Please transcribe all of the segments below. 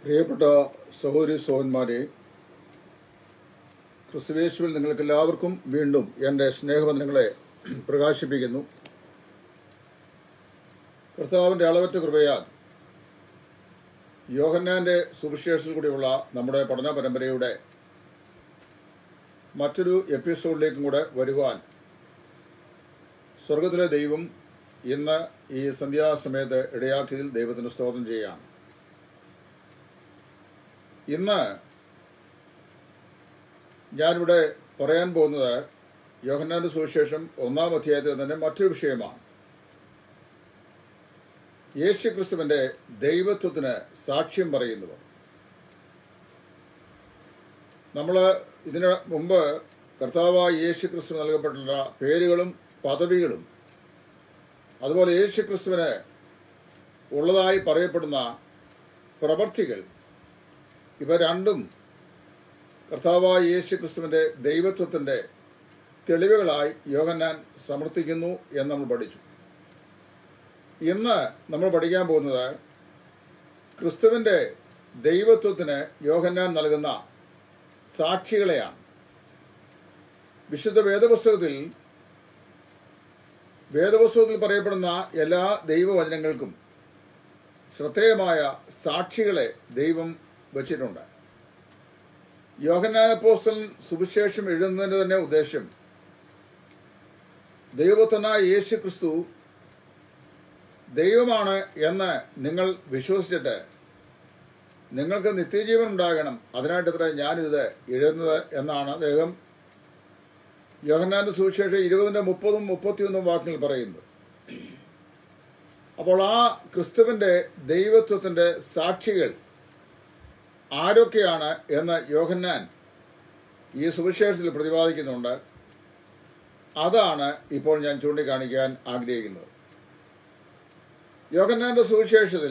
പ്രിയപ്പെട്ട സഹോദരി സഹോദന്മാരെ ക്രിസ്തുവേശുവിൽ നിങ്ങൾക്ക് എല്ലാവർക്കും വീണ്ടും എൻ്റെ സ്നേഹബന്ധങ്ങളെ പ്രകാശിപ്പിക്കുന്നു കർത്താവിൻ്റെ അളവറ്റ കൃപയാൽ യോഹന്നാൻ്റെ സുവിശേഷത്തിൽ കൂടിയുള്ള നമ്മുടെ പഠന പരമ്പരയുടെ മറ്റൊരു എപ്പിസോഡിലേക്കും കൂടെ വരുവാൻ സ്വർഗത്തിലെ ദൈവം ഇന്ന് ഈ സന്ധ്യാസമയത്ത് ഇടയാക്കിയതിൽ ദൈവത്തിന് സ്തോത്രം ചെയ്യുകയാണ് ഇന്ന് ഞാനിവിടെ പറയാൻ പോകുന്നത് യോഹന്നാന്റെ സുവിശേഷം ഒന്നാം അധ്യായത്തിൽ തന്നെ മറ്റൊരു വിഷയമാണ് യേശു ക്രിസ്തുവിന്റെ ദൈവത്വത്തിന് സാക്ഷ്യം പറയുന്നവർ നമ്മൾ ഇതിന് മുമ്പ് കർത്താവായ യേശു ക്രിസ്തു നൽകപ്പെട്ടുള്ള പേരുകളും പദവികളും അതുപോലെ യേശു ക്രിസ്തുവിന് ഉള്ളതായി പറയപ്പെടുന്ന പ്രവർത്തികൾ ഇവ രണ്ടും കർത്താവായ യേശു ക്രിസ്തുവിൻ്റെ ദൈവത്വത്തിൻ്റെ തെളിവുകളായി യോഹന്നാൻ സമർത്ഥിക്കുന്നു എന്ന് നമ്മൾ പഠിച്ചു ഇന്ന് നമ്മൾ പഠിക്കാൻ പോകുന്നത് ക്രിസ്തുവിൻ്റെ ദൈവത്വത്തിന് യോഹന്നാൻ നൽകുന്ന സാക്ഷികളെയാണ് വിശുദ്ധ വേദപുസ്തകത്തിൽ വേദപുസ്തകത്തിൽ പറയപ്പെടുന്ന എല്ലാ ദൈവവചനങ്ങൾക്കും ശ്രദ്ധേയമായ സാക്ഷികളെ ദൈവം വച്ചിട്ടുണ്ട് യോഹന്നാനപ്പോസ്റ്റൽ സുവിശേഷം എഴുതുന്നതിൻ്റെ തന്നെ ഉദ്ദേശം ദൈവപുത്രനായ യേശു ക്രിസ്തു ദൈവമാണ് എന്ന് നിങ്ങൾ വിശ്വസിച്ചിട്ട് നിങ്ങൾക്ക് നിത്യജീവൻ ഉണ്ടാകണം അതിനായിട്ടത്ര ഞാനിത് എഴുതുന്നത് എന്നാണ് അദ്ദേഹം യോഹന്നാന്റെ സുവിശേഷം ഇരുപതിൻ്റെ മുപ്പതും മുപ്പത്തിയൊന്നും വാക്കിൽ പറയുന്നത് അപ്പോൾ ആ ക്രിസ്തുവിൻ്റെ ദൈവത്വത്തിൻ്റെ സാക്ഷികൾ ആരൊക്കെയാണ് എന്ന് യോഹന്നാൻ ഈ സുവിശേഷത്തിൽ പ്രതിപാദിക്കുന്നുണ്ട് അതാണ് ഇപ്പോൾ ഞാൻ ചൂണ്ടിക്കാണിക്കാൻ ആഗ്രഹിക്കുന്നത് യോഹന്നാന്റെ സുവിശേഷത്തിൽ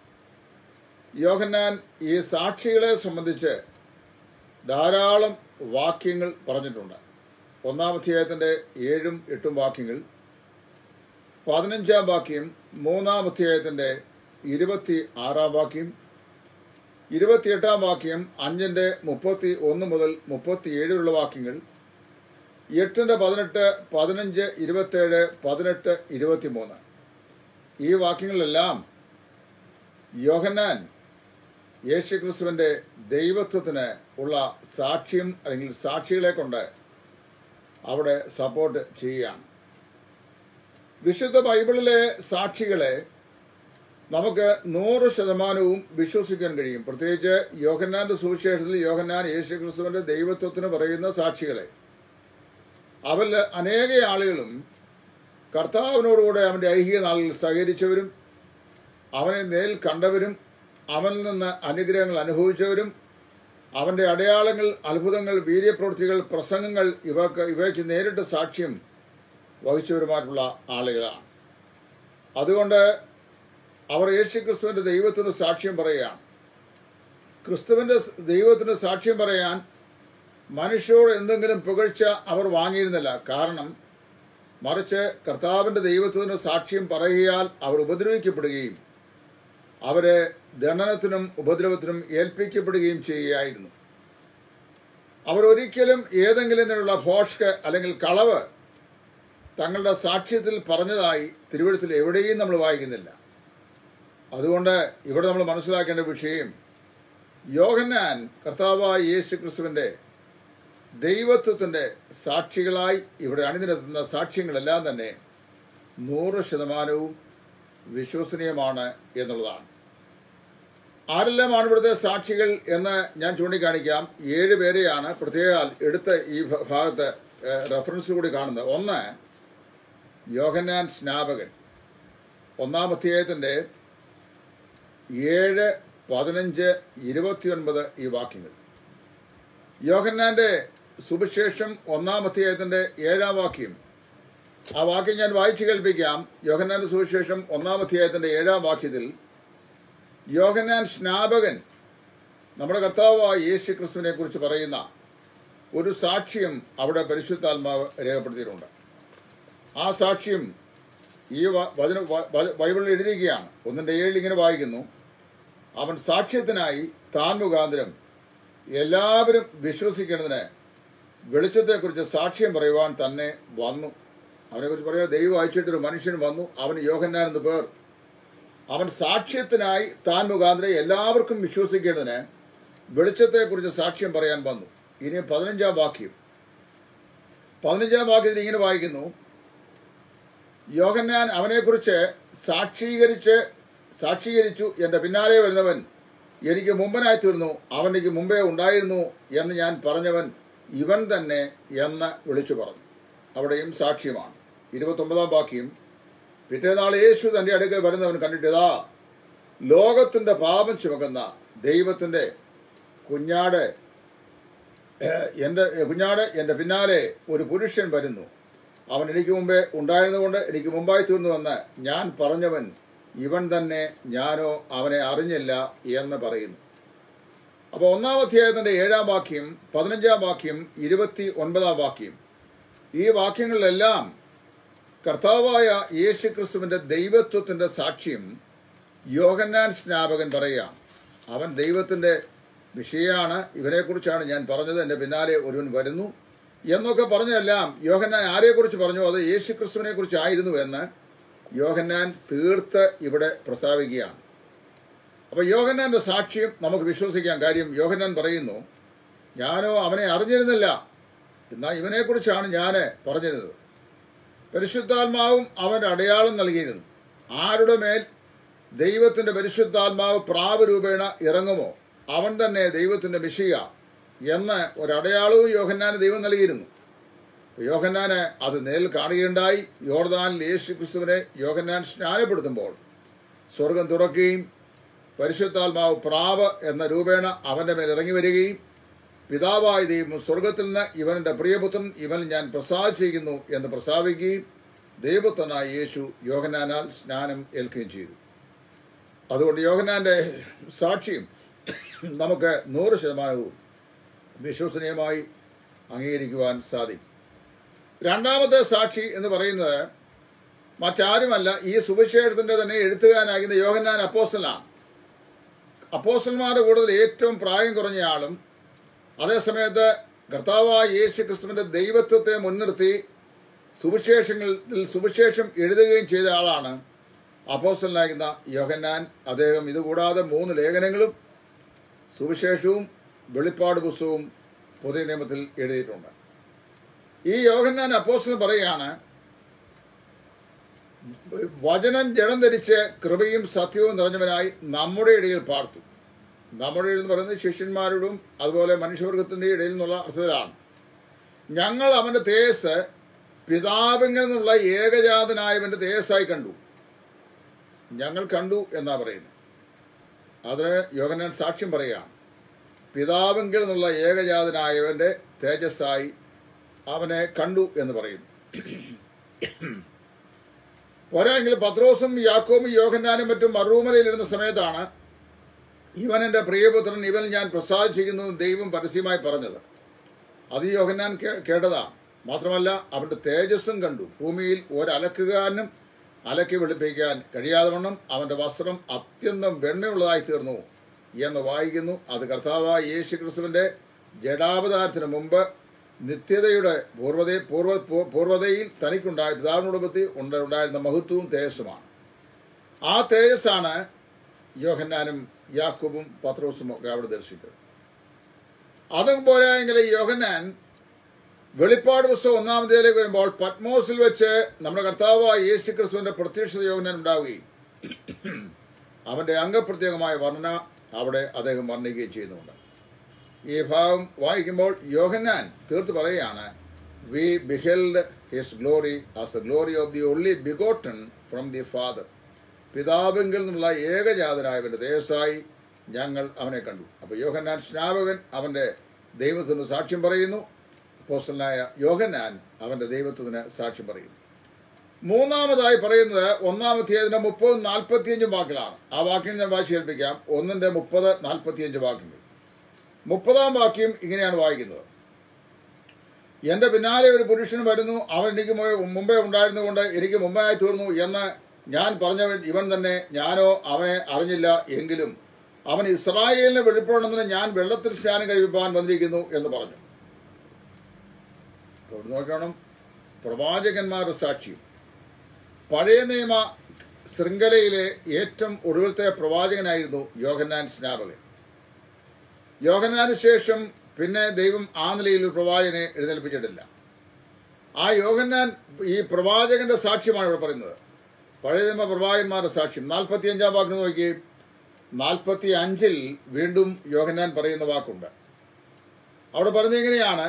യോഹന്നാൻ ഈ സാക്ഷികളെ സംബന്ധിച്ച് ധാരാളം വാക്യങ്ങൾ പറഞ്ഞിട്ടുണ്ട് ഒന്നാം അധ്യായത്തിൻ്റെ ഏഴും എട്ടും വാക്യങ്ങൾ പതിനഞ്ചാം വാക്യം മൂന്നാം അധ്യായത്തിൻ്റെ ഇരുപത്തി ആറാം വാക്യം ഇരുപത്തിയെട്ടാം വാക്യം അഞ്ചിൻ്റെ മുപ്പത്തി ഒന്ന് മുതൽ മുപ്പത്തിയേഴിലുള്ള വാക്യങ്ങൾ എട്ടിൻ്റെ പതിനെട്ട് പതിനഞ്ച് ഇരുപത്തേഴ് പതിനെട്ട് ഇരുപത്തിമൂന്ന് ഈ വാക്യങ്ങളിലെല്ലാം യോഹന്നാൻ യേശുക്രിസ്തുവിൻ്റെ ദൈവത്വത്തിന് ഉള്ള സാക്ഷ്യം അല്ലെങ്കിൽ സാക്ഷികളെ കൊണ്ട് അവിടെ സപ്പോർട്ട് ചെയ്യുകയാണ് വിശുദ്ധ ബൈബിളിലെ സാക്ഷികളെ നമുക്ക് നൂറ് ശതമാനവും വിശ്വസിക്കാൻ കഴിയും പ്രത്യേകിച്ച് യോഹന്നാന്റെ സുവിശേഷത്തിൽ യോഹന്നാൻ യേശു ക്രിസ്തുവിന്റെ ദൈവത്വത്തിന് പറയുന്ന സാക്ഷികളെ അവരിൽ അനേക ആളുകളും കർത്താവിനോടുകൂടെ അവൻ്റെ ഐഹിക നാളിൽ സഹകരിച്ചവരും അവനെ നേരിൽ കണ്ടവരും അവനിൽ നിന്ന് അനുഗ്രഹങ്ങൾ അനുഭവിച്ചവരും അവൻ്റെ അടയാളങ്ങൾ അത്ഭുതങ്ങൾ വീര്യപ്രവൃത്തികൾ പ്രസംഗങ്ങൾ ഇവക്ക് ഇവയ്ക്ക് നേരിട്ട് സാക്ഷ്യം വഹിച്ചവരുമായിട്ടുള്ള ആളുകളാണ് അതുകൊണ്ട് അവർ യേശു ക്രിസ്തുവിന്റെ ദൈവത്തിന് സാക്ഷ്യം പറയുകയാണ് ക്രിസ്തുവിന്റെ ദൈവത്തിന് സാക്ഷ്യം പറയാൻ മനുഷ്യരോട് എന്തെങ്കിലും പുകഴ്ച അവർ വാങ്ങിയിരുന്നില്ല കാരണം മറിച്ച് കർത്താവിന്റെ ദൈവത്തിന് സാക്ഷ്യം പറയുകയാൽ അവർ ഉപദ്രവിക്കപ്പെടുകയും അവരെ ദണ്ഡനത്തിനും ഉപദ്രവത്തിനും ഏൽപ്പിക്കപ്പെടുകയും ചെയ്യുകയായിരുന്നു അവർ ഒരിക്കലും ഏതെങ്കിലും തരത്തിലുള്ള ഭോഷ്ക്ക് അല്ലെങ്കിൽ കളവ് തങ്ങളുടെ സാക്ഷ്യത്തിൽ പറഞ്ഞതായി തിരുവഴുത്തിൽ എവിടെയും നമ്മൾ വായിക്കുന്നില്ല അതുകൊണ്ട് ഇവിടെ നമ്മൾ മനസ്സിലാക്കേണ്ട വിഷയം യോഹന്നാൻ കർത്താവായ യേശു ക്രിസ്തുവിൻ്റെ ദൈവത്വത്തിൻ്റെ സാക്ഷികളായി ഇവിടെ അണിനിരത്തുന്ന സാക്ഷ്യങ്ങളെല്ലാം തന്നെ നൂറ് ശതമാനവും വിശ്വസനീയമാണ് എന്നുള്ളതാണ് ആരെല്ലാമാണ് ഇവിടുത്തെ സാക്ഷികൾ എന്ന് ഞാൻ ചൂണ്ടിക്കാണിക്കാം ഏഴ് പേരെയാണ് പ്രത്യേക എടുത്ത ഈ ഭാഗത്ത് റെഫറൻസ് കൂടി കാണുന്നത് ഒന്ന് യോഹന്നാൻ സ്നാപകൻ ഒന്നാം അധ്യായത്തിൻ്റെ ഏഴ് പതിനഞ്ച് ഇരുപത്തിയൊൻപത് ഈ വാക്യങ്ങൾ യോഹന്നാന്റെ സുവിശേഷം ഒന്നാം അധ്യായത്തിന്റെ ഏഴാം വാക്യം ആ വാക്യം ഞാൻ വായിച്ചു കേൾപ്പിക്കാം യോഹന്നാന്റെ സുവിശേഷം ഒന്നാം അധ്യായത്തിന്റെ ഏഴാം വാക്യത്തിൽ യോഹന്നാൻ സ്നാപകൻ നമ്മുടെ കർത്താവായ യേശു ക്രിസ്തുവിനെ കുറിച്ച് പറയുന്ന ഒരു സാക്ഷ്യം അവിടെ പരിശുദ്ധാത്മാവ് രേഖപ്പെടുത്തിയിട്ടുണ്ട് ആ സാക്ഷ്യം ഈ വചന ബൈബിളിൽ എഴുതിയിരിക്കുകയാണ് ഒന്നിന്റെ ഏഴിൽ ഇങ്ങനെ വായിക്കുന്നു അവൻ സാക്ഷ്യത്തിനായി താൻ മുഖാന്തരം എല്ലാവരും വിശ്വസിക്കേണ്ടതിന് വെളിച്ചത്തെക്കുറിച്ച് സാക്ഷ്യം പറയുവാൻ തന്നെ വന്നു അവനെക്കുറിച്ച് പറയുക ദൈവം അയച്ചിട്ടൊരു മനുഷ്യൻ വന്നു അവന് യോഹന്നാൻ എന്ന് പേർ അവൻ സാക്ഷ്യത്തിനായി താൻ മുഖാന്തരം എല്ലാവർക്കും വിശ്വസിക്കേണ്ടതിന് വെളിച്ചത്തെക്കുറിച്ച് സാക്ഷ്യം പറയാൻ വന്നു ഇനി പതിനഞ്ചാം വാക്യം പതിനഞ്ചാം വാക്യത്തിൽ ഇങ്ങനെ വായിക്കുന്നു യോഹന്നാൻ അവനെക്കുറിച്ച് സാക്ഷീകരിച്ച് സാക്ഷീകരിച്ചു എൻ്റെ പിന്നാലെ വരുന്നവൻ എനിക്ക് മുമ്പനായി തീർന്നു അവനിക്ക് മുമ്പേ ഉണ്ടായിരുന്നു എന്ന് ഞാൻ പറഞ്ഞവൻ ഇവൻ തന്നെ എന്ന് വിളിച്ചു പറഞ്ഞു അവിടെയും സാക്ഷ്യമാണ് ഇരുപത്തൊമ്പതാം വാക്യം പിറ്റേനാൾ യേശു തന്റെ അടുക്കൽ വരുന്നവൻ കണ്ടിട്ടതാ ലോകത്തിന്റെ പാപം ചുമക്കുന്ന ദൈവത്തിന്റെ കുഞ്ഞാട് ഏഹ്, എൻ്റെ കുഞ്ഞാട് എൻ്റെ പിന്നാലെ ഒരു പുരുഷൻ വരുന്നു അവൻ എനിക്ക് മുമ്പേ ഉണ്ടായിരുന്നുകൊണ്ട് എനിക്ക് മുമ്പായി തീർന്നുവെന്ന് ഞാൻ പറഞ്ഞവൻ ഇവൻ തന്നെ ഞാനോ അവനെ അറിഞ്ഞില്ല എന്ന് പറയുന്നു അപ്പോൾ ഒന്നാം അധ്യായത്തിന്റെ ഏഴാം വാക്യം പതിനഞ്ചാം വാക്യം ഇരുപത്തി ഒൻപതാം വാക്യം ഈ വാക്യങ്ങളിലെല്ലാം കർത്താവായ യേശു ക്രിസ്തുവിന്റെ ദൈവത്വത്തിന്റെ സാക്ഷ്യം യോഹന്നാൻ സ്നാപകൻ പറയുകയാണ് അവൻ ദൈവത്തിന്റെ വിഷയമാണ് ഇവനെക്കുറിച്ചാണ് ഞാൻ പറഞ്ഞത് എൻ്റെ പിന്നാലെ ഒരുവൻ വരുന്നു എന്നൊക്കെ പറഞ്ഞതെല്ലാം യോഹന്നാൻ ആരെക്കുറിച്ച് പറഞ്ഞു അത് യേശു ക്രിസ്തുവിനെ കുറിച്ചായിരുന്നു എന്ന് യോഹന്നാൻ തീർത്ത് ഇവിടെ പ്രസ്താവിക്കുകയാണ് അപ്പോൾ യോഹന്നാന്റെ സാക്ഷ്യം നമുക്ക് വിശ്വസിക്കാൻ കാര്യം യോഹന്നാൻ പറയുന്നു ഞാനോ അവനെ അറിഞ്ഞിരുന്നില്ല എന്നാൽ ഇവനെക്കുറിച്ചാണ് ഞാൻ പറഞ്ഞിരുന്നത് പരിശുദ്ധാത്മാവും അവൻ്റെ അടയാളം നൽകിയിരുന്നു ആരുടെ മേൽ ദൈവത്തിന്റെ പരിശുദ്ധാത്മാവ് പ്രാവ് രൂപേണ ഇറങ്ങുമോ അവൻ തന്നെ ദൈവത്തിന്റെ മിഷിക എന്ന് ഒരടയാളവും യോഹന്നാന് ദൈവം നൽകിയിരുന്നു യോഹന്നാന് അത് നേരിൽ കാണുകയുണ്ടായി യോർദാനിൽ യേശു ക്രിസ്തുവിനെ യോഹന്നാൻ സ്നാനപ്പെടുത്തുമ്പോൾ സ്വർഗം തുറക്കുകയും പരിശുദ്ധാത്മാവ് പ്രാവ് എന്ന രൂപേണ അവന്റെ മേൽ ഇറങ്ങി വരികയും പിതാവായ ദൈവം സ്വർഗത്തിൽ നിന്ന് ഇവന്റെ പ്രിയപുത്രൻ ഇവൻ ഞാൻ പ്രസാദിച്ചിരിക്കുന്നു എന്ന് പ്രസ്താവിക്കുകയും ദൈവപുത്രനായ യേശു യോഹനാനാൽ സ്നാനം ഏൽക്കുകയും ചെയ്തു അതുകൊണ്ട് യോഹനാന്റെ സാക്ഷ്യം നമുക്ക് നൂറ് ശതമാനവും വിശ്വസനീയമായി അംഗീകരിക്കുവാൻ സാധിക്കും രണ്ടാമത്തെ സാക്ഷി എന്ന് പറയുന്നത് മറ്റാരുമല്ല ഈ സുവിശേഷത്തിന്റെ തന്നെ എഴുത്തുകാരനാകുന്ന യോഹന്നാൻ അപ്പോസ്റ്റലാണ് അപ്പോസ്റ്റന്മാരുടെ കൂടുതൽ ഏറ്റവും പ്രായം കുറഞ്ഞ ആളും അതേസമയത്ത് കർത്താവായ യേശു ക്രിസ്തുവിന്റെ ദൈവത്വത്തെ മുൻനിർത്തി സുവിശേഷങ്ങളിൽ സുവിശേഷം എഴുതുകയും ചെയ്ത ആളാണ് അപ്പോസ്റ്റലാകുന്ന യോഹന്നാൻ അദ്ദേഹം ഇതുകൂടാതെ മൂന്ന് ലേഖനങ്ങളും സുവിശേഷവും വെളിപ്പാട് പുസ്തകവും പുതിയ നിയമത്തിൽ എഴുതിയിട്ടുണ്ട് ഈ യോഹന്നാൻ അപ്പോസ്റ്റൽ പറയുകയാണ് വചനം ജഡം ധരിച്ച് കൃപയും സത്യവും നിറഞ്ഞവനായി നമ്മുടെ ഇടയിൽ പാർത്തു നമ്മുടെ ഇടയിൽ എന്ന് പറയുന്നത് ശിഷ്യന്മാരോടും അതുപോലെ മനുഷ്യവർഗത്തിന്റെ ഇടയിൽ നിന്നുള്ള അർത്ഥത്തിലാണ് ഞങ്ങൾ അവന്റെ തേജസ് പിതാവിൽ നിന്നുള്ള ഏകജാതനായവന്റെ തേജസ്സായി കണ്ടു ഞങ്ങൾ കണ്ടു എന്നാ പറയുന്നത് അതിന് യോഗനാൻ സാക്ഷ്യം പറയുകയാണ് പിതാവെങ്കിൽ നിന്നുള്ള ഏകജാതനായവന്റെ തേജസ്സായി അവനെ കണ്ടു എന്ന് പറയുന്നു പോരായെങ്കിൽ പത്രോസും യാക്കോബും യോഹന്നാനും മറ്റും മറൂമലയിലിരുന്ന സമയത്താണ് ഇവൻ എൻ്റെ പ്രിയപുത്രൻ ഇവൻ ഞാൻ പ്രസാദിച്ചിരിക്കുന്നു എന്ന് ദൈവം പരസ്യമായി പറഞ്ഞത് അത് യോഹന്നാൻ കേ- കേട്ടതാണ് മാത്രമല്ല അവന്റെ തേജസ്സും കണ്ടു ഭൂമിയിൽ ഒരലക്കുകാരനും അലക്കി വെളുപ്പിക്കാൻ കഴിയാതെ വണ്ണം അവന്റെ വസ്ത്രം അത്യന്തം വെണ്മയുള്ളതായി തീർന്നു എന്ന് വായിക്കുന്നു അത് കർത്താവായ യേശു ക്രിസ്തുവിന്റെ ജഡാവതാരത്തിന് മുമ്പ് നിത്യതയുടെ പൂർവത പൂർവ പൂ- പൂർവതയിൽ തനിക്കുണ്ടായ പിതാവിനോടൊപ്പത്തി ഉണ്ട- ഉണ്ടായിരുന്ന മഹത്വവും തേജസ്സുമാണ് ആ തേജസ്സാണ് യോഹന്നാനും യാക്കൂബും പത്രോസും ഒക്കെ അവിടെ ദർശിച്ചത് അതും പോരായെങ്കിൽ യോഹന്നാൻ വെളിപ്പാട് പുസ്തകം ഒന്നാമതേലേക്ക് വരുമ്പോൾ പത്മോസിൽ വെച്ച് നമ്മുടെ കർത്താവായ യേശു ക്രിസ്തുവിന്റെ പ്രത്യക്ഷത യോഹന്നാൻ ഉണ്ടാവുകയും അവന്റെ അംഗപ്രത്യേകമായ വർണ്ണന അവിടെ അദ്ദേഹം വർണ്ണിക്കുകയും ചെയ്യുന്നുണ്ട് ഈ ഭാഗം വായിക്കുമ്പോൾ യോഹന്നാൻ തീർത്ത് പറയുകയാണ് we beheld his glory as the glory of the only begotten from the father പിതാവെങ്കിൽ നിന്നുള്ള ഏകജാതനായവന്റെ ദേശായി ഞങ്ങൾ അവനെ കണ്ടു അപ്പോൾ യോഹന്നാൻ സ്നാപകൻ അവന്റെ ദൈവത്തിന് സാക്ഷ്യം പറയുന്നു അപ്പോസ്റ്റലനായ യോഹന്നാൻ അവന്റെ ദൈവത്വത്തിന് സാക്ഷ്യം പറയുന്നു മൂന്നാമതായി പറയുന്നത് ഒന്നാമത്തേതിന്റെ മുപ്പതും നാൽപ്പത്തിയഞ്ചും വാക്കിലാണ് ആ വാക്യം ഞാൻ വായിച്ചു കേൾപ്പിക്കാം ഒന്നിന്റെ മുപ്പത് നാൽപ്പത്തിയഞ്ച് വാക്യങ്ങൾ മുപ്പതാം വാക്യം ഇങ്ങനെയാണ് വായിക്കുന്നത് എന്റെ പിന്നാലെ ഒരു പുരുഷൻ വരുന്നു അവൻ എനിക്ക് മു- മുമ്പേ ഉണ്ടായിരുന്നുകൊണ്ട് എനിക്ക് മുമ്പായി തീർന്നു എന്ന് ഞാൻ പറഞ്ഞവൻ ഇവൻ തന്നെ ഞാനോ അവനെ അറിഞ്ഞില്ല എങ്കിലും അവൻ ഇസ്രായേലിനെ വെളിപ്പെടുന്നതിന് ഞാൻ വെള്ളത്തിൽ സ്നാനം കഴിപ്പിപ്പാൻ വന്നിരിക്കുന്നു എന്ന് പറഞ്ഞു അപ്പോൾ ഇവിടെ നോക്കണം പ്രവാചകന്മാരുടെ സാക്ഷ്യം പഴയ നിയമ ശൃംഖലയിലെ ഏറ്റവും ഒടുവിലത്തെ പ്രവാചകനായിരുന്നു യോഹന്നാൻ സ്നാപകൻ യോഹന്നാന് ശേഷം പിന്നെ ദൈവം ആ നിലയിൽ ഒരു പ്രവാചകനെ എഴുന്നേൽപ്പിച്ചിട്ടില്ല ആ യോഹന്നാൻ ഈ പ്രവാചകന്റെ സാക്ഷ്യമാണ് ഇവിടെ പറയുന്നത് പഴയ നിയമ പ്രവാചകന്മാരുടെ സാക്ഷ്യം നാൽപ്പത്തി അഞ്ചാം വാക്കിന് നോക്കി നാൽപ്പത്തി അഞ്ചിൽ വീണ്ടും യോഹന്നാൻ പറയുന്ന വാക്കുണ്ട് അവിടെ പറയുന്നത് എങ്ങനെയാണ്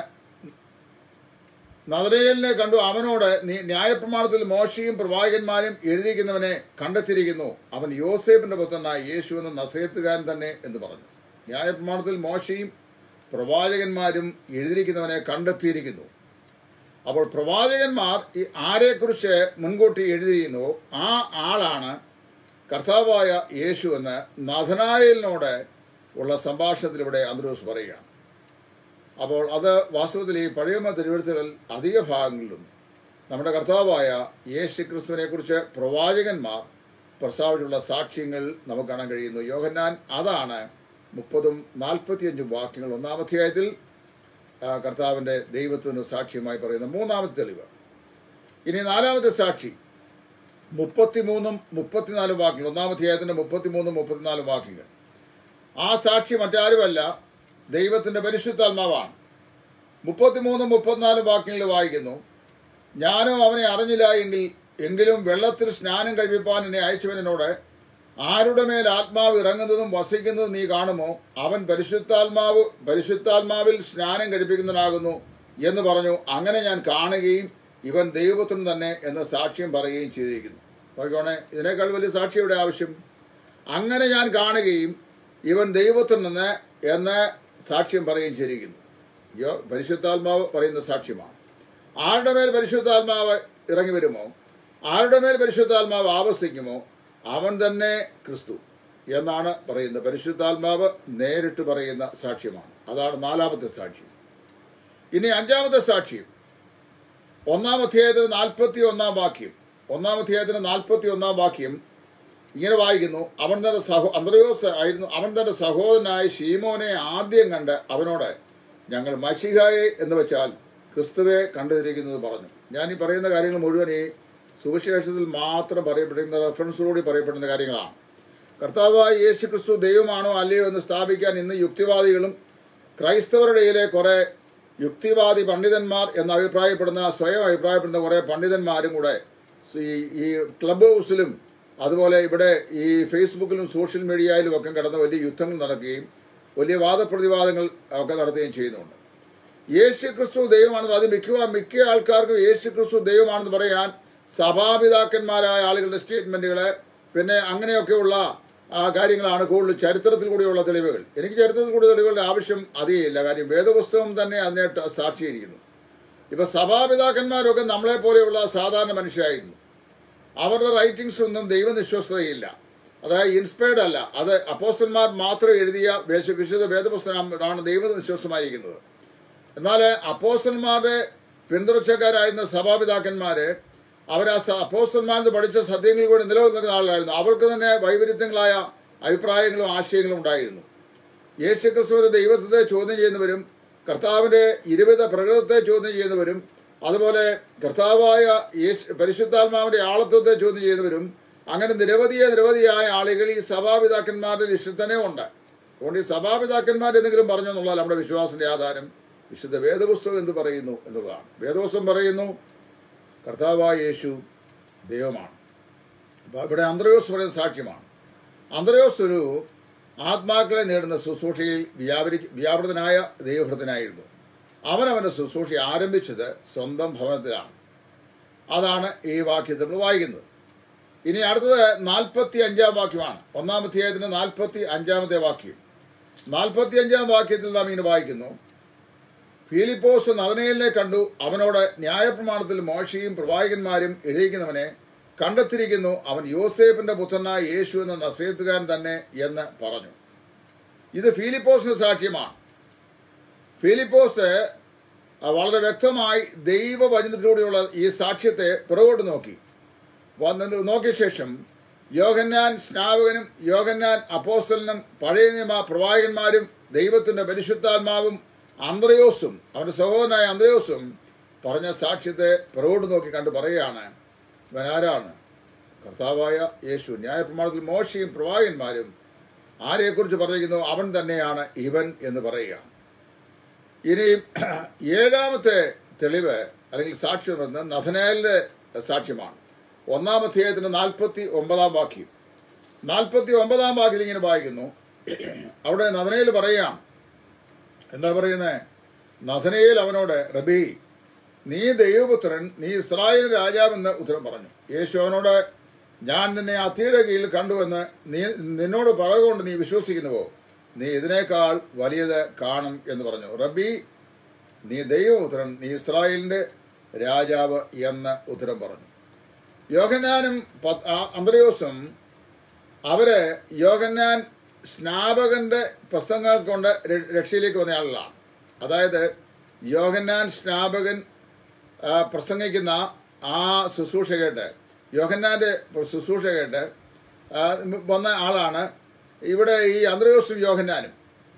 നദരേലിനെ കണ്ടു അവനോട് നീ ന്യായപ്രമാണത്തിൽ മോശയും പ്രവാചകന്മാരും എഴുതിയിരിക്കുന്നവനെ കണ്ടെത്തിയിരിക്കുന്നു അവൻ യോസേഫിന്റെ പുത്രനായ യേശു എന്ന നസയത്തുകാരൻ തന്നെ എന്ന് പറഞ്ഞു ന്യായപ്രമാണത്തിൽ മോശയും പ്രവാചകന്മാരും എഴുതിയിരിക്കുന്നവനെ കണ്ടെത്തിയിരിക്കുന്നു അപ്പോൾ പ്രവാചകന്മാർ ഈ ആരെക്കുറിച്ച് മുൻകൂട്ടി എഴുതിയിരുന്നു ആ ആളാണ് കർത്താവായ യേശു എന്ന് നഥനായലിനോട് ഉള്ള സംഭാഷണത്തിലൂടെ അന്ത്രോസ് പറയുകയാണ് അപ്പോൾ അത് വാസ്തവത്തിൽ ഈ പഴയമ തിരുവഴുത്തുകളിൽ അധിക ഭാഗങ്ങളിലും നമ്മുടെ കർത്താവായ യേശു ക്രിസ്തുവിനെ കുറിച്ച് പ്രവാചകന്മാർ പ്രസ്താവിച്ചുള്ള സാക്ഷ്യങ്ങൾ നമുക്ക് കാണാൻ കഴിയുന്നു യോഹന്നാൻ അതാണ് മുപ്പതും നാൽപ്പത്തിയഞ്ചും വാക്യങ്ങൾ ഒന്നാം അധ്യായത്തിൽ ആ, കർത്താവിൻ്റെ ദൈവത്തിന് സാക്ഷ്യമായി പറയുന്ന മൂന്നാമത്തെ തെളിവ് ഇനി നാലാമത്തെ സാക്ഷി മുപ്പത്തിമൂന്നും മുപ്പത്തിനാലും വാക്യങ്ങൾ ഒന്നാമത്തെ അധ്യായത്തിൻ്റെ മുപ്പത്തിമൂന്നും മുപ്പത്തിനാലും വാക്യങ്ങൾ ആ സാക്ഷി മറ്റാരുമല്ല ദൈവത്തിൻ്റെ പരിശുദ്ധാത്മാവാണ് മുപ്പത്തിമൂന്നും മുപ്പത്തിനാലും വാക്യങ്ങളിൽ വായിക്കുന്നു ഞാനോ അവനെ അറിഞ്ഞില്ല എങ്കിൽ എങ്കിലും വെള്ളത്തിൽ സ്നാനം കഴിപ്പിപ്പാൻ എന്നെ അയച്ചവനോട് ആരുടെ മേൽ ആത്മാവ് ഇറങ്ങുന്നതും വസിക്കുന്നതും നീ കാണുമോ അവൻ പരിശുദ്ധാത്മാവ് പരിശുദ്ധാത്മാവിൽ സ്നാനം കഴിപ്പിക്കുന്നവനാകുന്നു എന്ന് പറഞ്ഞു അങ്ങനെ ഞാൻ കാണുകയും ഇവൻ ദൈവത്തിന് തന്നെ എന്ന സാക്ഷ്യം പറയുകയും ചെയ്തിരിക്കുന്നു നോക്കിക്കോണേ ഇതിനേക്കാൾ വലിയ സാക്ഷി ഇവിടെ ആവശ്യം അങ്ങനെ ഞാൻ കാണുകയും ഇവൻ ദൈവത്തിൽ നിന്ന് എന്ന് സാക്ഷ്യം പറയുകയും ചെയ്തിരിക്കുന്നു യോ പരിശുദ്ധാത്മാവ് പറയുന്ന സാക്ഷ്യമാണ് ആരുടെ മേൽ പരിശുദ്ധാത്മാവ് ഇറങ്ങി വരുമോ ആരുടെ മേൽ പരിശുദ്ധാത്മാവ് ആവസിക്കുമോ അവൻ തന്നെ ക്രിസ്തു എന്നാണ് പറയുന്നത് പരിശുദ്ധാത്മാവ് നേരിട്ട് പറയുന്ന സാക്ഷ്യമാണ് അതാണ് നാലാമത്തെ സാക്ഷ്യം ഇനി അഞ്ചാമത്തെ സാക്ഷ്യം ഒന്നാം അധ്യായത്തിന് നാൽപ്പത്തി ഒന്നാം വാക്യം ഒന്നാം അധ്യായത്തിന് നാൽപ്പത്തി ഒന്നാം വാക്യം ഇങ്ങനെ വായിക്കുന്നു അവൻ തന്റെ സഹോ അന്ത്രയോസ് ആയിരുന്നു അവൻ തന്റെ സഹോദരനായ ഷീമോനെ ആദ്യം കണ്ട് അവനോട് ഞങ്ങൾ മഷിഹായെ എന്ന് വെച്ചാൽ ക്രിസ്തുവെ കണ്ടുതിരിക്കുന്നത് പറഞ്ഞു ഞാൻ ഈ പറയുന്ന കാര്യങ്ങൾ മുഴുവൻ ഈ സുവിശേഷത്തിൽ മാത്രം പറയപ്പെടുന്ന റെഫറൻസോടുകൂടി പറയപ്പെടുന്ന കാര്യങ്ങളാണ് കർത്താവായ യേശു ക്രിസ്തു ദൈവമാണോ അല്ലയോ എന്ന് സ്ഥാപിക്കാൻ ഇന്ന് യുക്തിവാദികളും ക്രൈസ്തവരുടെ ഇടയിലെ കുറെ യുക്തിവാദി പണ്ഡിതന്മാർ എന്ന് അഭിപ്രായപ്പെടുന്ന സ്വയം അഭിപ്രായപ്പെടുന്ന കുറെ പണ്ഡിതന്മാരും കൂടെ ഈ ഈ ക്ലബ് ഹൗസിലും അതുപോലെ ഇവിടെ ഈ ഫേസ്ബുക്കിലും സോഷ്യൽ മീഡിയയിലും ഒക്കെ കിടന്ന് വലിയ യുദ്ധങ്ങൾ നടക്കുകയും വലിയ വാദപ്രതിവാദങ്ങൾ ഒക്കെ നടത്തുകയും ചെയ്യുന്നുണ്ട് യേശു ക്രിസ്തു ദൈവമാണെന്ന് അത് മിക്ക മിക്ക ആൾക്കാർക്കും യേശു ക്രിസ്തു ദൈവമാണെന്ന് പറയാൻ സഭാപിതാക്കന്മാരായ ആളുകളുടെ സ്റ്റേറ്റ്മെന്റുകള് പിന്നെ അങ്ങനെയൊക്കെയുള്ള ആ, കാര്യങ്ങളാണ് കൂടുതൽ ചരിത്രത്തിൽ കൂടിയുള്ള തെളിവുകൾ എനിക്ക് ചരിത്രത്തിൽ കൂടി തെളിവുകളുടെ ആവശ്യം അധികമില്ല കാര്യം വേദപുസ്തകം തന്നെ അതിനെ ട- സാക്ഷിയിരിക്കുന്നു ഇപ്പൊ സഭാപിതാക്കന്മാരൊക്കെ നമ്മളെ പോലെയുള്ള സാധാരണ മനുഷ്യരായിരുന്നു അവരുടെ റൈറ്റിംഗ്സ് ഒന്നും ദൈവനിശ്വസ്തതയില്ല അതായത് ഇൻസ്പയർഡ് അല്ല അത് അപ്പോസ്റ്റന്മാർ മാത്രം എഴുതിയ വേശ- വിശുദ്ധ വേദപുസ്തകമാണ് ദൈവനിശ്വസമായിരിക്കുന്നത് എന്നാൽ അപ്പോസ്റ്റന്മാരുടെ പിന്തുടർച്ചക്കാരായിരുന്ന സഭാപിതാക്കന്മാര് അവർ ആ സ- അപ്പോസ്റ്റന്മാരിൽ നിന്ന് പഠിച്ച സത്യങ്ങളിൽ കൂടി നിലനിൽക്കുന്ന ആളായിരുന്നു അവർക്ക് തന്നെ വൈപരീത്യങ്ങളായ അഭിപ്രായങ്ങളും ആശയങ്ങളും ഉണ്ടായിരുന്നു യേശു ക്രിസ്തുവിന്റെ ദൈവത്തെ ചോദ്യം ചെയ്യുന്നവരും കർത്താവിന്റെ ഇരുവിധ പ്രകൃതത്തെ ചോദ്യം ചെയ്യുന്നവരും അതുപോലെ കർത്താവായ യേശു പരിശുദ്ധാത്മാവിന്റെ ആളത്വത്തെ ചോദ്യം ചെയ്യുന്നവരും അങ്ങനെ നിരവധിയ നിരവധിയായ ആളുകൾ ഈ സഭാപിതാക്കന്മാരുടെ ലിസ്റ്റിൽ തന്നെ ഉണ്ട് അതുകൊണ്ട് ഈ സഭാപിതാക്കന്മാർ എന്തെങ്കിലും പറഞ്ഞു എന്നുള്ളതാണ് നമ്മുടെ വിശ്വാസത്തിന്റെ ആധാരം വിശുദ്ധ വേദപുസ്തകം എന്ത് പറയുന്നു എന്നുള്ളതാണ് വേദപുസ്തകം പറയുന്നു കർത്താവായ യേശു ദൈവമാണ് അപ്പോൾ ഇവിടെ അന്ത്രയോസ് പറയുന്ന സാക്ഷ്യമാണ് അന്ത്രയോസ് ഒരു ആത്മാക്കളെ നേടുന്ന ശുശ്രൂഷയിൽ വ്യാപരി വ്യാപൃതനായ ദൈവഭൃതനായിരുന്നു അവൻ അവൻ്റെ ശുശ്രൂഷ ആരംഭിച്ചത് സ്വന്തം ഭവനത്തിലാണ് അതാണ് ഈ വാക്യത്തിൽ നമ്മൾ വായിക്കുന്നത് ഇനി അടുത്തത് നാൽപ്പത്തി അഞ്ചാം വാക്യമാണ് ഒന്നാം അധ്യായത്തിന് നാൽപ്പത്തി അഞ്ചാമത്തെ വാക്യം നാൽപ്പത്തി അഞ്ചാം വാക്യത്തിൽ നാം ഇങ്ങനെ വായിക്കുന്നു ഫിലിപ്പോസ് നദനയിലെ കണ്ടു അവനോട് ന്യായപ്രമാണത്തിൽ മോശയും പ്രവാചകന്മാരും എഴുതിക്കുന്നവനെ കണ്ടെത്തിയിരിക്കുന്നു അവൻ യോസേഫിന്റെ പുത്രനായ യേശു എന്ന നസേത്തുകാരൻ തന്നെ എന്ന് പറഞ്ഞു ഇത് ഫിലിപ്പോസിന് സാക്ഷ്യമാണ് ഫിലിപ്പോസ് ആ, വളരെ വ്യക്തമായി ദൈവവചനത്തിലൂടെയുള്ള ഈ സാക്ഷ്യത്തെ പുറകോട്ട് നോക്കി വന്ന് നോക്കിയ ശേഷം യോഹന്നാൻ സ്നാപകനും യോഹന്നാൻ അപ്പോസ്റ്റലിനും പഴയ നിയമ പ്രവാചകന്മാരും ദൈവത്തിന്റെ പരിശുദ്ധാത്മാവും അന്ത്രയോസും അവന്റെ സഹോദരനായ അന്ത്രയോസും പറഞ്ഞ സാക്ഷ്യത്തെ പിറകോട്ട് നോക്കി കണ്ട് പറയുകയാണ് ഇവനാരാണ് കർത്താവായ യേശു ന്യായപ്രമാണത്തിൽ മോശയും പ്രവാചകന്മാരും ആരെക്കുറിച്ച് പറഞ്ഞിരിക്കുന്നു അവൻ തന്നെയാണ് ഇവൻ എന്ന് പറയുക ഇനിയും ഏഴാമത്തെ തെളിവ് അല്ലെങ്കിൽ സാക്ഷ്യം എന്ന് നഥനേലിന്റെ സാക്ഷ്യമാണ് ഒന്നാം അധ്യായത്തിന്റെ നാൽപ്പത്തി ഒമ്പതാം വാക്യം നാൽപ്പത്തി ഒമ്പതാം വാക്യത്തിൽ ഇങ്ങനെ വായിക്കുന്നു അവിടെ നഥനയിൽ പറയാം എന്താ പറയുന്നത് നഥനയിൽ അവനോട് റബി നീ ദൈവപുത്രൻ നീ ഇസ്രായേൽ രാജാവെന്ന് ഉത്തരം പറഞ്ഞു യേശു അവനോട് ഞാൻ നിന്നെ അത്തിയുടെ കീഴിൽ കണ്ടുവെന്ന് നീ നിന്നോട് പറയുകൊണ്ട് നീ വിശ്വസിക്കുന്നുവോ നീ ഇതിനേക്കാൾ വലിയത് കാണും എന്ന് പറഞ്ഞു റബ്ബി നീ ദൈവപുത്രൻ നീ ഇസ്രായേലിന്റെ രാജാവ് എന്ന് ഉത്തരം പറഞ്ഞു യോഹന്നാനും പത്ത്- ആ അന്ത്രയോസും അവര് യോഹന്നാൻ സ്നാപകന്റെ പ്രസംഗങ്ങൾ കൊണ്ട് ര- രക്ഷയിലേക്ക് വന്ന ആളുകളാണ് അതായത് യോഹന്നാൻ സ്നാപകൻ ആ, പ്രസംഗിക്കുന്ന ആ ശുശ്രൂഷ കേട്ട് യോഹന്നാന്റെ ശുശ്രൂഷ കേട്ട് ആ, വന്ന ആളാണ് ഇവിടെ ഈ അന്ത്രയോസും യോഹന്നാനും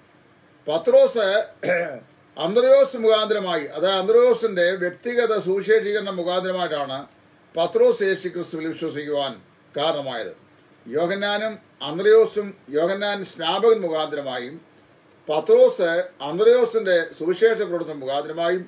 പത്രോസ് അന്ത്രയോസ് മുഖാന്തരമായി അതായത് അന്ത്രയോസിന്റെ വ്യക്തിഗത സുവിശേഷീകരണ മുഖാന്തരമായിട്ടാണ് പത്രോസ് യേശു ക്രിസ്തുവിൽ വിശ്വസിക്കുവാൻ കാരണമായത് യോഹന്നാനും അന്ത്രയോസും യോഹന്നാൻ സ്നാപകൻ മുഖാന്തരമായും പത്രോസ് അന്ത്രയോസിന്റെ സുവിശേഷ പ്രവർത്തനം മുഖാന്തരമായും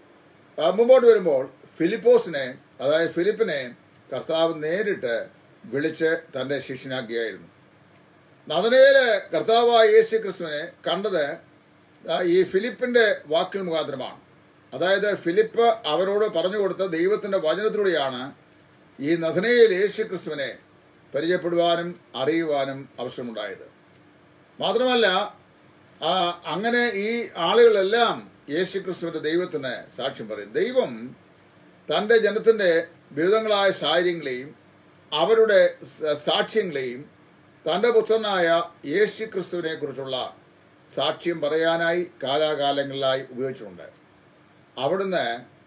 ആ, മുമ്പോട്ട് വരുമ്പോൾ ഫിലിപ്പോസിനെ അതായത് ഫിലിപ്പിനെ കർത്താവ് നേരിട്ട് വിളിച്ച് തന്റെ ശിഷ്യനാക്കിയായിരുന്നു നദനയില് കർത്താവായ യേശു ക്രിസ്തുവിനെ കണ്ടത് ആ, ഈ ഫിലിപ്പിന്റെ വാക്കുകൾ മുഖാന്തരമാണ് അതായത് ഫിലിപ്പ് അവരോട് പറഞ്ഞു കൊടുത്ത ദൈവത്തിന്റെ വചനത്തിലൂടെയാണ് ഈ നദനയിൽ യേശു ക്രിസ്തുവിനെ പരിചയപ്പെടുവാനും അറിയുവാനും അവസരമുണ്ടായത് മാത്രമല്ല ആ, അങ്ങനെ ഈ ആളുകളെല്ലാം യേശു ക്രിസ്തുവിന്റെ ദൈവത്തിന് സാക്ഷ്യം പറയും ദൈവം തന്റെ ജനത്തിന്റെ വിവിധങ്ങളായ സാഹചര്യങ്ങളെയും അവരുടെ സ- സാക്ഷ്യങ്ങളെയും തന്റെ പുത്രനായ യേശു ക്രിസ്തുവിനെ കുറിച്ചുള്ള സാക്ഷ്യം പറയാനായി കാലാകാലങ്ങളിലായി ഉപയോഗിച്ചിട്ടുണ്ട് അവിടുന്ന്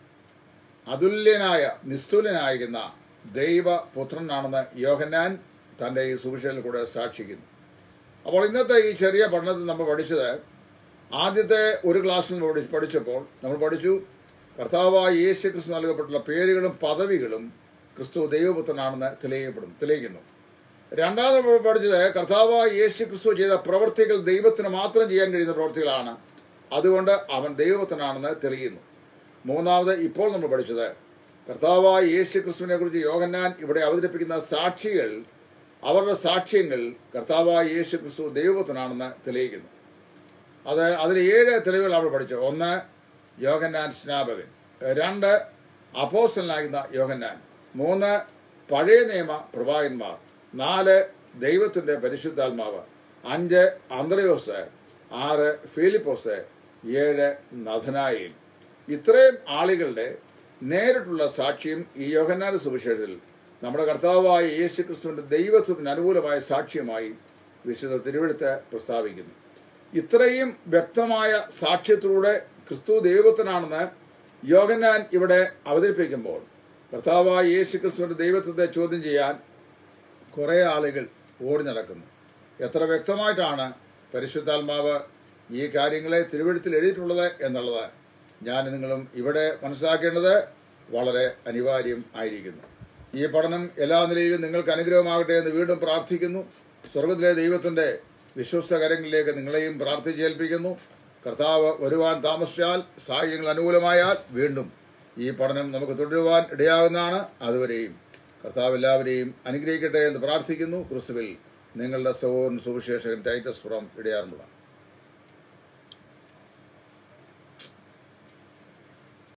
അതുല്യനായ നിസ്തുലനായിരുന്ന ദൈവപുത്രനാണെന്ന് യോഹന്നാൻ തന്റെ ഈ സുവിശേഷത്തിൽ കൂടെ സാക്ഷിക്കുന്നു അപ്പോൾ ഇന്നത്തെ ഈ ചെറിയ പഠനത്തിൽ നമ്മൾ പഠിച്ചത് ആദ്യത്തെ ഒരു ക്ലാസ്സിൽ നമ്മൾ പഠി- പഠിച്ചപ്പോൾ നമ്മൾ പഠിച്ചു കർത്താവായ യേശു ക്രിസ്തു നൽകപ്പെട്ടുള്ള പേരുകളും പദവികളും ക്രിസ്തു ദൈവപുത്രനാണെന്ന് തെളിയിക്കപ്പെടുന്നു തെളിയിക്കുന്നു രണ്ടാമത് നമ്മൾ പഠിച്ചത് കർത്താവായ യേശു ക്രിസ്തു ചെയ്ത പ്രവൃത്തികൾ ദൈവത്തിന് മാത്രം ചെയ്യാൻ കഴിയുന്ന പ്രവൃത്തികളാണ് അതുകൊണ്ട് അവൻ ദൈവപുത്രനാണെന്ന് തെളിയുന്നു മൂന്നാമത് ഇപ്പോൾ നമ്മൾ പഠിച്ചത് കർത്താവായ യേശു ക്രിസ്തുവിനെ കുറിച്ച് യോഹന്നാൻ ഇവിടെ അവതരിപ്പിക്കുന്ന സാക്ഷികൾ അവരുടെ സാക്ഷ്യങ്ങൾ കർത്താവായ യേശു ക്രിസ്തു ദൈവപുത്രനാണെന്ന് തെളിയിക്കുന്നു അത് അതിൽ ഏഴ് തെളിവുകൾ നമ്മൾ പഠിച്ചു ഒന്ന് യോഹന്നാൻ സ്നാപകൻ രണ്ട് അപ്പോസ്റ്റലായിരുന്ന യോഹന്നാൻ മൂന്ന് പഴയ നിയമ പ്രവാചകന്മാർ നാല് ദൈവത്തിന്റെ പരിശുദ്ധാത്മാവ് അഞ്ച് അന്ത്രയോസ് ആറ് ഫിലിപ്പോസ് ഏഴ് നഥനായിൽ ഇത്രയും ആളുകളുടെ നേരിട്ടുള്ള സാക്ഷ്യം ഈ യോഹന്നാന സുവിശേഷത്തിൽ നമ്മുടെ കർത്താവായ യേശു ക്രിസ്തുവിന്റെ ദൈവത്വത്തിന് അനുകൂലമായ സാക്ഷ്യമായി വിശുദ്ധ തിരുവെടുത്ത് പ്രസ്താവിക്കുന്നു ഇത്രയും വ്യക്തമായ സാക്ഷ്യത്തിലൂടെ ക്രിസ്തു ദൈവത്തിനാണെന്ന് യോഹന്നാൻ ഇവിടെ അവതരിപ്പിക്കുമ്പോൾ കർത്താവായ യേശു ക്രിസ്തുവിന്റെ ദൈവത്വത്തെ ചോദ്യം ചെയ്യാൻ കുറേ ആളുകൾ ഓടി നടക്കുന്നു എത്ര വ്യക്തമായിട്ടാണ് പരിശുദ്ധാത്മാവ് ഈ കാര്യങ്ങളെ തിരുവഴുത്തിൽ എഴുതിയിട്ടുള്ളത് എന്നുള്ളത് ഞാൻ നിങ്ങളും ഇവിടെ മനസ്സിലാക്കേണ്ടത് വളരെ അനിവാര്യം ആയിരിക്കുന്നു ഈ പഠനം എല്ലാ നിലയിലും നിങ്ങൾക്ക് അനുഗ്രഹമാകട്ടെ എന്ന് വീണ്ടും പ്രാർത്ഥിക്കുന്നു സ്വർഗത്തിലെ ദൈവത്തിന്റെ വിശ്വസ്ത കരങ്ങളിലേക്ക് നിങ്ങളെയും പ്രാർത്ഥിച്ചേൽപ്പിക്കുന്നു കർത്താവ് വരുവാൻ താമസിച്ചാൽ സാഹചര്യങ്ങൾ അനുകൂലമായാൽ വീണ്ടും ഈ പഠനം നമുക്ക് തുടരുവാൻ ഇടയാകുന്നതാണ് അതുവരെയും കർത്താവ് എല്ലാവരെയും അനുഗ്രഹിക്കട്ടെ എന്ന് പ്രാർത്ഥിക്കുന്നു ക്രിസ്തുവിൽ നിങ്ങളുടെ സഹോദരൻ സുവിശേഷകൻ ടൈറ്റസ് ഫ്രോം ഇടയാറുമുള്ള